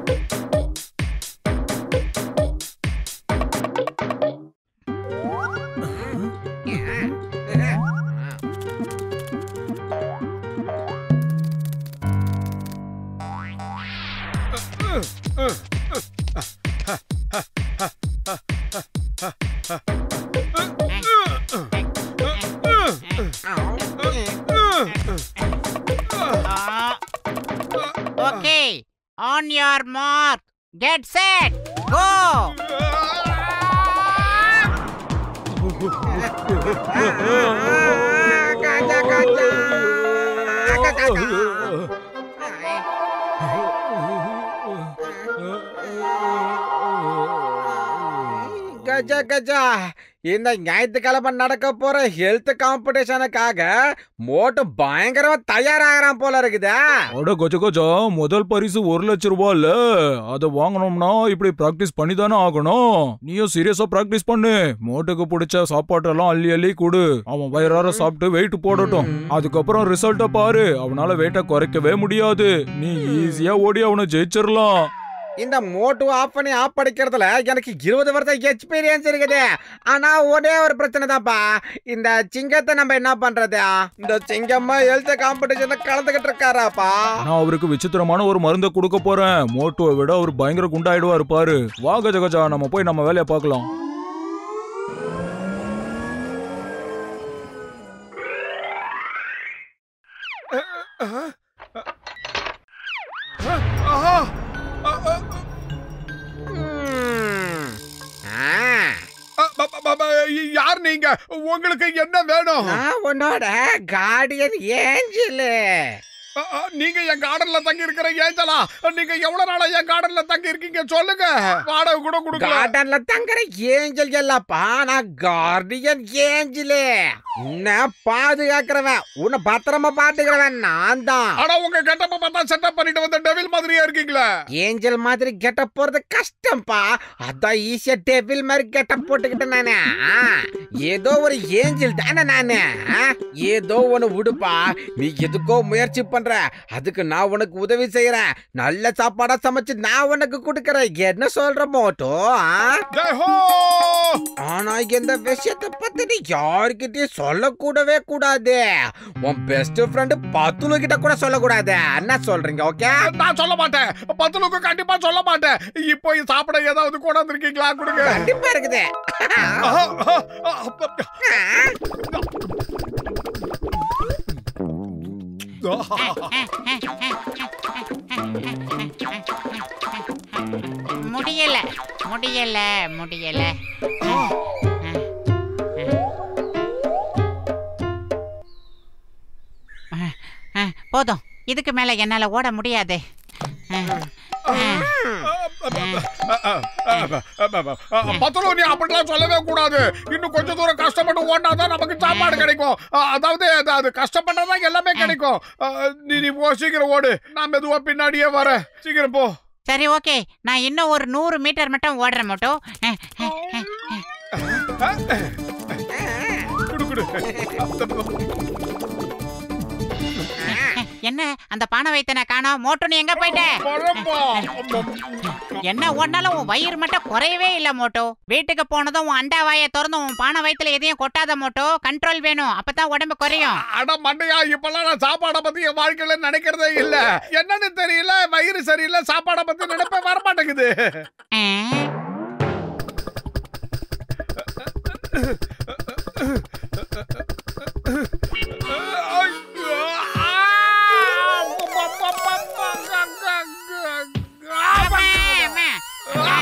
Okay on your mark get set go காஜா காஜா கஜா கஜா இந்த ஞாயிற்றுக்கிழமை நடக்க போற ஹெல்த் காம்படிஷனுக்காக மோட்டு பயங்கரமா தயாராகிறான் போல இருக்குதா அட கஜ கஜா முதல் பரிசு ஒரு லட்சம் ரூபாய்ல அதை வாங்கணும்னா இப்படி பிராக்டிஸ் பண்ணி தானே ஆகணும் நீயும் சீரியஸா பிராக்டிஸ் பண்ணு மோட்டுக்கு பிடிச்ச சாப்பாட்டெல்லாம் அள்ளி அள்ளி கொடு அவன் வயிறார சாப்பிட்டு வெயிட் போடட்டும் அதுக்கப்புறம் ரிசல்ட்ட பாரு அவனால வெயிட்ட குறைக்கவே முடியாது நீ ஈஸியா ஓடி அவனை ஜெயிச்சிடலாம் இந்த மோட்டு ஆஃப் பண்ணி ஆஃப் படிக்கிறதுல எனக்கு இருபது வருஷம் எக்ஸ்பீரியன்ஸ் இருக்குது ஆனா ஒரே ஒரு பிரச்சனை தான்ப்பா இந்த சிங்கத்தை நம்ம என்ன பண்றது இந்த சிங்கம்மா ஹெல்த் காம்படிஷன்ல கலந்துகிட்டு இருக்காராப்பா நான் அவருக்கு விசித்திரமான ஒரு மருந்தை கொடுக்க போறேன் மோட்டுவை விட அவர் பயங்கர குண்டாயிடுவாரு பாரு வா கஜ கஜா நம்ம போய் நம்ம வேலையை பார்க்கலாம் ம். ஆ, யார் நீங்க உங்களுக்கு என்ன வேணும் நான் உன்னோட கார்டியன் ஏஞ்சலு அ, அ, நீங்க என் கார்டன்ல தங்கி இருக்கிற ஏஞ்சலா நீங்க எவ்வளவு நாளா என் கார்டன்ல தங்கி இருக்கீங்க சொல்லுங்க வாடகை கூட கொடுக்கல கார்டன்ல தங்குற ஏஞ்சல் இல்லப்பா நான் கார்டியன் ஏஞ்சலு உன்னை பாதுகாக்கிறவன் உன்னை பத்திரமா பாத்துக்கிறவன் நான் தான் ஆனா உங்க கெட்டப்ப பார்த்தா செட்டப் பண்ணிட்டு வந்த டெவில் மாதிரியா இருக்கீங்களே ஏஞ்சல் மாதிரி கெட்ட போறது கஷ்டம்ப்பா அதான் ஈஸியா டேபிள் மாதிரி கெட்ட போட்டுக்கிட்டேன் நானு ஆ, ஏதோ ஒரு ஏஞ்சல் தானே நானு ஆ, ஏதோ ஒண்ணு விடுப்பா நீ எதுக்கோ முயற்சி பண்ற அதுக்கு நான் உனக்கு உதவி செய்யறேன் நல்ல சாப்பாடா சமைச்சு நான் உனக்கு கொடுக்கறேன் என்ன சொல்ற மோட்டோ ஆ? ஜெய் ஹோ ஆனா இந்த விஷயத்தை பத்தி நீ யாருக்கிட்டயும் சொல்லக்கூடவே கூடாது உன் பெஸ்ட் ஃப்ரெண்டு பத்துலு கிட்ட கூட சொல்லக்கூடாது என்ன சொல்றீங்க ஓகே நான் சொல்ல மாட்டேன் பத்துலுக்கு கண்டிப்பா சொல்ல மாட்டேன் இப்போ சாப்பிட ஏதாவது கூட வந்திருக்கீங்களா கொடுங்க கண்டிப்பா இருக்குது ஆஹா, ஆஹா, முடியல முடியல முடியல போதும் இதுக்கு மேல என்னால ஓட முடியாது பத்தலோ நீ அப்படிலாம் சொல்லவே கூடாது இன்னும் கொஞ்ச தூரம் கஷ்டப்பட்டு ஓடினாதான் நமக்கு சாப்பாடு கிடைக்கும் அஹ், அதாவது அது- அது கஷ்டப்பட்டாதான் எல்லாமே கிடைக்கும் அஹ், நீ நீ போ சீக்கிரம் ஓடு நான் மெதுவா பின்னாடியே வரேன் சீக்கிரம் போ சரி ஓகே நான் இன்னும் ஒரு நூறு மீட்டர் மட்டும் ஓடுறேன் மட்டும் குடு குடு என்ன அந்த பானை வைத்தனை காணோம் மோட்டு நீ எங்க போயிட்ட பழம்பா என்ன ஓடினாலும் உன் வயிறு மட்டும் குறையவே இல்ல மோட்டோ வீட்டுக்கு போனதும் உன் அண்டா வாயை திறந்து உன் பானை வயித்துல எதையும் கொட்டாத மோட்டோ கண்ட்ரோல் வேணும் அப்பதான் உடம்பு குறையும் அட மண்டையா இப்பெல்லாம் நான் சாப்பாடை பத்தி என் வாழ்க்கையில நினைக்கிறதே இல்ல என்னன்னு தெரியல வயிறு சரியில்லை சாப்பாடை பத்தி நினைப்பே வர மாட்டேங்குது ஆ? அம்மா, அம்மா. ஆ.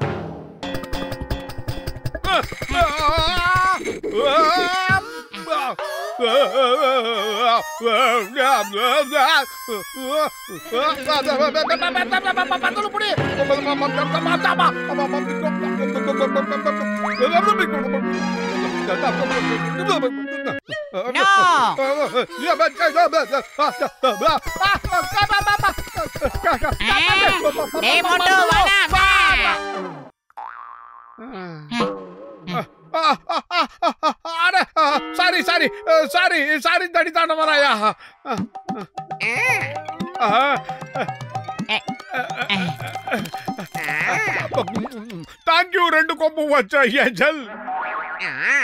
No. டேய் மோட்டு வாடா வா. சாரி சாரி சாரி சாரி தடி தாண்ட வராயா ரெண்டு கொம்பு வச்ச ஏஞ்சல் ஆ,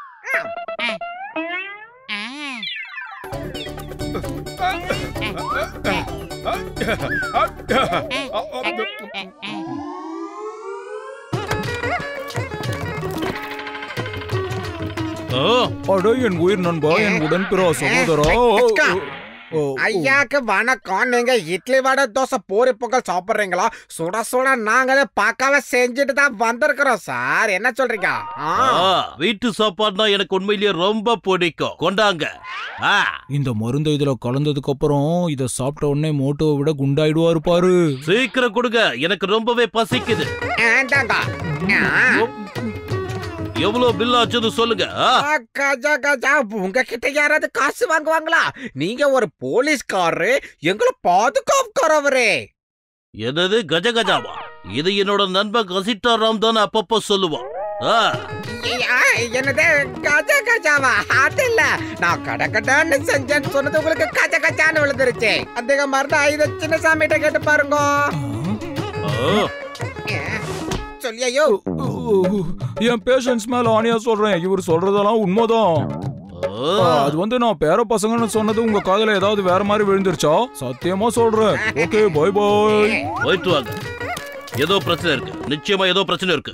அட என் உயிர் நண்பா என் உடன்பிறா சகோதரா அக்கா. ஓ, ஓ. ஐயாக்கு வணக்கம் நீங்க இட்லி வடை தோசை பூரி பொங்கல் சாப்பிடுறீங்களா சுட சுட நாங்களே பார்க்காம செஞ்சுட்டு தான் வந்திருக்கிறோம் சார் என்ன சொல்றீங்க ஆ. ஆ, வீட்டு சாப்பாடுனா எனக்கு உண்மையிலேயே ரொம்ப பிடிக்கும் கொண்டாங்க ஆ, இந்த மருந்து இதுல கலந்ததுக்கு அப்புறம் இத சாப்பிட்ட உடனே மோட்டோவை விட குண்டாயிடுவாரு பாரு சீக்கிரம் கொடுங்க எனக்கு ரொம்பவே பசிக்குது ஏண்டாங்க ஆ. எவ்வளவு பில் ஆச்சுன்னு சொல்லுங்க ஆ, ஆ, கஜா கஜா உங்ககிட்ட யாராவது காசு வாங்குவாங்களா நீங்க ஒரு போலீஸ்காரரு எங்களை பாதுகாப்புக்காரவரே என்னது கஜ கஜாவா இது என்னோட நண்பன் கசிட்டா ராம் தானே அப்பப்போ சொல்லுவான் ஆ, ஐயா, என்னது கஜா கஜாவா அது இல்ல நான் கட கடன்னு செஞ்சேன்னு சொன்னது உங்களுக்கு கஜ கஜான்னு விழுந்துருச்சு அதிக மாதிரி தான் இதை சின்ன சாமிகிட்ட கேட்டு பாருங்க ஆ, சொல்லியோ ஓ, என் பேஷன்ஸ் மேல ஆணியா சொல்றேன் இவர் சொல்றதெல்லாம் உண்மைதான் ஆ. ஆ, அது வந்து நான் பேர பசங்கன்னு சொன்னது உங்க காதுல ஏதாவது வேற மாதிரி விழுந்துருச்சா சத்தியமா சொல்றேன் ஓகே பை பாய் போயிட்டு வாங்க ஏதோ பிரச்சனை இருக்கு நிச்சயமா ஏதோ பிரச்சனை இருக்கு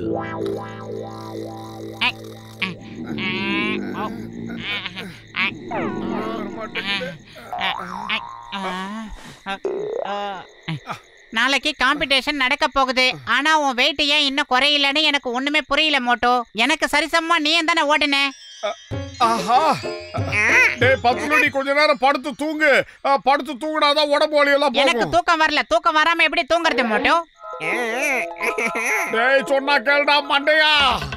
நாளைக்கு காம்படிஷன் நடக்க போகுது ஆனா உன் வெயிட் ஏன் இன்னும் குறையலன்னு எனக்கு ஒண்ணுமே புரியல மோட்டோ எனக்கு சரிசமமா நீ தானே ஓடுன ஆஹா டேய் பத்துல நீ கொஞ்ச நேரம் படுத்து தூங்கு ஆ, படுத்து தூங்குனாதான் உடம்பு வலி எல்லாம் எனக்கு போகும் தூக்கம் வரல தூக்கம் வராம எப்படி தூங்குறது மோட்டோ டேய் சொன்னா கேளுடா மண்டையா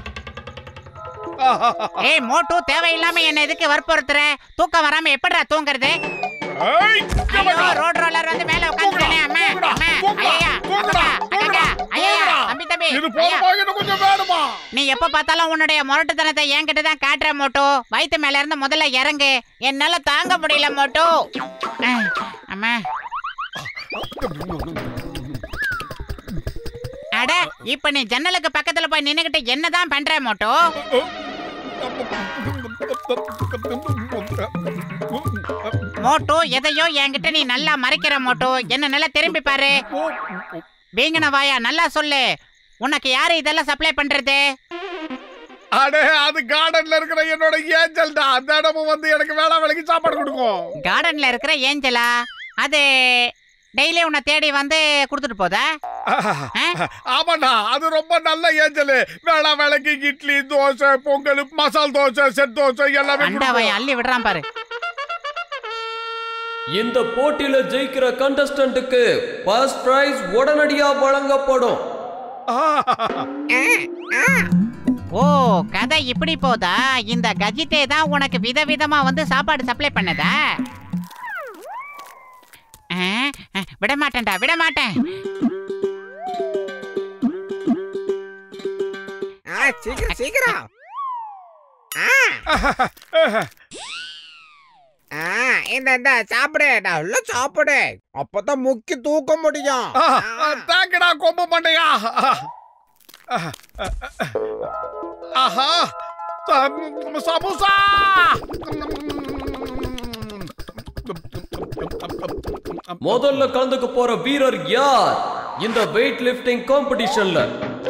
ஏய் மோட்டு தேவையில்லாம என்ன எதுக்கு வற்புறுத்துற தூக்கம் வராம எப்படிடா தூங்குறது ஏய், ஐயோ எவன்டா? ரோட் ரோலர் வந்து மேல உட்காந்துட்டானே அம்மா தூக்குடா, அம்மா தூக்குடா, ஐயா தூக்குடா, அக்கா ஐயா தூக்குடா. தம்பி தம்பி இது ஐயா. போதுமா இன்னும் கொஞ்சம் வேணுமா நீ எப்ப பார்த்தாலும் உன்னுடைய முரட்டுத்தனத்தை என்கிட்ட தான் காட்டுற மோட்டோ வயித்து மேல இருந்து முதல்ல இறங்கு என்னால தாங்க முடியல மோட்டோ அஹ், அம்மா அட இப்ப நீ ஜன்னலுக்கு பக்கத்துல போய் நின்னுகிட்டு என்னதான் பண்ற மோட்டோ மோட்டோ எதையோ என்கிட்ட நீ நல்லா மறைக்கிற மோட்டோ என்ன நல்லா திரும்பி பாரு வீங்கின வாயா நல்லா சொல்லு உனக்கு யாரு இதெல்லாம் சப்ளை பண்றது அடே அது கார்டன்ல இருக்கிற என்னோட ஏஞ்சல் தான் அந்த இடமும் வந்து எனக்கு வேளா வேலைக்கு சாப்பாடு கொடுக்கும் கார்டன்ல இருக்கிற ஏஞ்சலா அது டெய்லி உன்னை தேடி வந்து கொடுத்துட்டு போதா ஆ? ஆமாண்டா அது ரொம்ப நல்ல ஏஞ்சல் வேளா வேலைக்கு இட்லி தோசை பொங்கல் மசால் தோசை செட் தோசை எல்லாமே அண்டாவை கொடுக்கும். அள்ளி விடுறான் பாரு இந்த போட்டியில ஜெயிக்கிற கண்டஸ்டன்ட்டுக்கு ஃபர்ஸ்ட் பிரைஸ் உடனடியா வழங்கப்படும் ஓ கதை இப்படி போதா இந்த கஜித்தே தான் உனக்கு விதவிதமா வந்து சாப்பாடு சப்ளை பண்ணதா ஆ, ஆ, விட மாட்டேன்டா விட மாட்டேன் ஆ, சீக்கிரம் சீக்கிரம் ஆ, இந்த இந்த சாப்பிடு நல்லா சாப்பிடு அப்பதான் முக்கி தூக்க முடியும் ஆ, ஆ, தேங்க்டா கொம்பு மண்டையா ஆஹா சம்- சமோசா முதல்ல கலந்துக்க போற வீரர் யார் இந்த வெயிட் லிஃப்டிங் காம்படிஷன்ல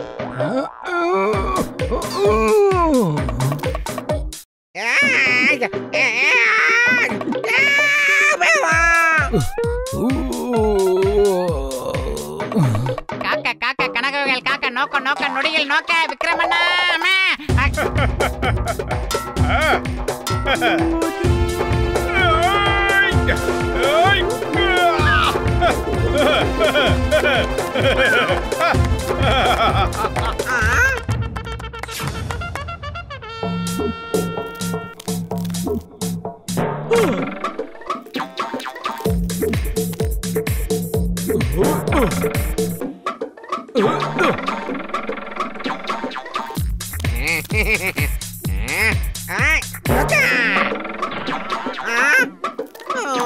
ஏய், ஏய், ஏய், வேவா. காக்க காக்க கனகவைகள் காக்க நோக்க நோக்க நொடியில் நோக்க விக்ரமண்ணா அம்மா. அ, ஏய், ஏய், ஆ, ஆ, ஓகே. ஆ, ஓ.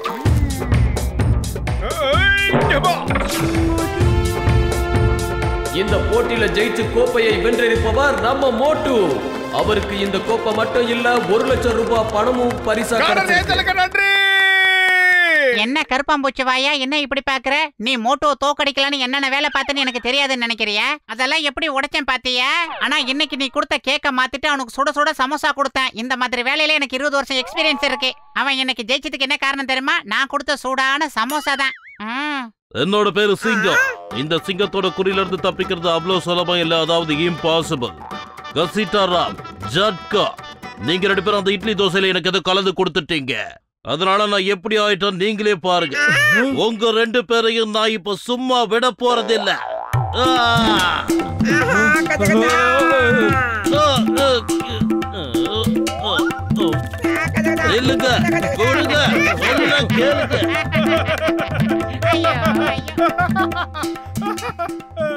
ஏய், எப்பா. இந்த போட்டியில ஜெயிச்சு கோப்பையை வென்றிருப்பவர் நம்ம மோட்டு அவருக்கு இந்த கோப்பை மட்டும் இல்ல ஒரு லட்சம் ரூபாய் பணமும் பரிசா காரணம் கிடைச்சிருக்கு ஏஞ்சலுக்கு நன்றி என்ன கருப்பாம்பூச்சி வாயா என்ன இப்படி பாக்குற நீ மோட்டோ தோக்கடிக்கலான்னு என்னென்ன வேலை பார்த்தேன்னு எனக்கு தெரியாதுன்னு நினைக்கிறியா அதெல்லாம் எப்படி உடைச்சேன் பாத்தியா ஆனா இன்னைக்கு நீ கொடுத்த கேக்க மாத்திட்டு அவனுக்கு சுட சுட சமோசா கொடுத்தேன் இந்த மாதிரி வேலையில எனக்கு இருபது வருஷம் எக்ஸ்பீரியன்ஸ் இருக்கு அவன் இன்னைக்கு ஜெயிச்சதுக்கு என்ன காரணம் தெரியுமா நான் கொடுத்த சூடான சமோசா தான் ம். என்னோட பேரு சிங்கம் இந்த சிங்கத்தோட குறியில இருந்து தப்பிக்கிறது அவ்வளவு சுலபம் இல்ல அதாவது இம்பாசிபிள் கசிட்டா ராம் ஜட்கா நீங்க ரெண்டு பேரும் அந்த இட்லி தோசையில எனக்கு எதோ கலந்து கொடுத்துட்டீங்க அதனால நான் எப்படி ஆயிட்டேன் நீங்களே பாருங்க உங்க ரெண்டு பேரையும் நான் இப்ப சும்மா விட போறதில்ல ஆ! ஆஹா, கஜ கஜா. ஆ, ஆ, ஆ, ஆ, ஆ. கஜ கஜா. இல்லைங்க கொடுங்க சொல்லுங்க கேளுங்க ஐயோ ஐயோ